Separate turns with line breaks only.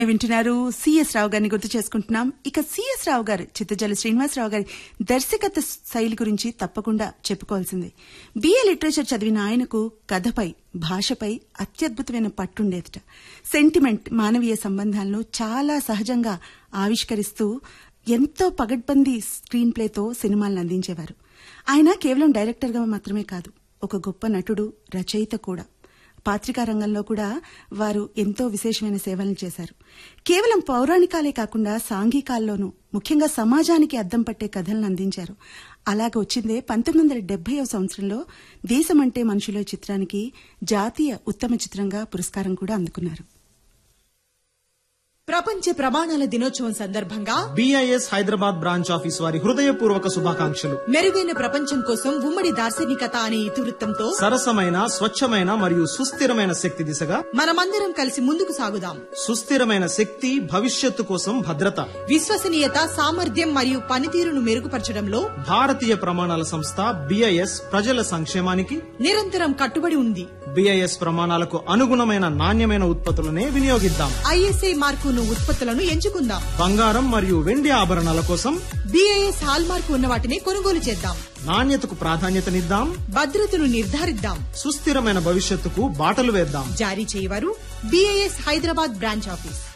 వింటున్నారు సిఎస్ రావు గారిని గుర్తు చేసుకుంటున్నాం ఇక సిఎస్ రావు గారు చిత్తజల్లి శ్రీనివాసరావు గారి దర్శకత్వ శైలి గురించి తప్పకుండా చెప్పుకోవాల్సింది బిఏ లిటరేచర్ చదివిన ఆయనకు కథపై భాషపై అత్యద్భుతమైన పట్టుండేదట సెంటిమెంట్ మానవీయ సంబంధాలను చాలా సహజంగా ఆవిష్కరిస్తూ ఎంతో పగడ్బందీ స్క్రీన్ ప్లేతో సినిమాలను అందించేవారు ఆయన కేవలం డైరెక్టర్గా మాత్రమే కాదు ఒక గొప్ప నటుడు రచయిత కూడా పాత్రికా రంగంలో కూడా వారు ఎంతో విశేషమైన సేవలను చేశారు కేవలం పౌరాణికాలే కాకుండా సాంఘికాల్లోనూ ముఖ్యంగా సమాజానికి అద్దం పట్టే కథలను అందించారు అలాగ వచ్చిందే పంతొమ్మిది వందల డెబ్బైవ సంవత్సరంలో దేశమంటే మనుషుల చిత్రానికి జాతీయ ఉత్తమ చిత్రంగా పురస్కారం కూడా అందుకున్నారు
ప్రపంచ ప్రమాణాల దినోత్సవం సందర్భంగా
బిఐఎస్ హైదరాబాద్ బ్రాంచ్ ఆఫీస్ వారి హృదయపూర్వక శుభాకాంక్షలు
మెరుగైన ప్రపంచం కోసం ఉమ్మడి దార్శనికత అనే ఇతివృత్తంతో
సరసమైన స్వచ్ఛమైన మరియు సుస్థిరమైన శక్తి దిశగా
మనమందరం కలిసి ముందుకు సాగుదాం
సుస్థిరమైన శక్తి భవిష్యత్తు కోసం భద్రత
విశ్వసనీయత సామర్థ్యం మరియు పనితీరును మెరుగుపరచడంలో
భారతీయ ప్రమాణాల సంస్థ బిఐఎస్ ప్రజల సంక్షేమానికి
నిరంతరం కట్టుబడి ఉంది
బిఐఎస్ ప్రమాణాలకు అనుగుణమైన నాణ్యమైన ఉత్పత్తులనే వినియోగిద్దాం
ఐఎస్ఐ మార్కును ఉత్పత్తులను ఎంచుకుందాం
బంగారం మరియు వెండి ఆభరణాల కోసం
బిఐఎస్ హాల్ మార్కు ఉన్న వాటిని కొనుగోలు చేద్దాం
నాణ్యతకు ప్రాధాన్యతనిద్దాం
భద్రతను నిర్ధారిద్దాం
సుస్థిరమైన భవిష్యత్తుకు బాటలు వేద్దాం
జారీ చేయవారు బిఐఎస్ హైదరాబాద్ బ్రాంచ్ ఆఫీస్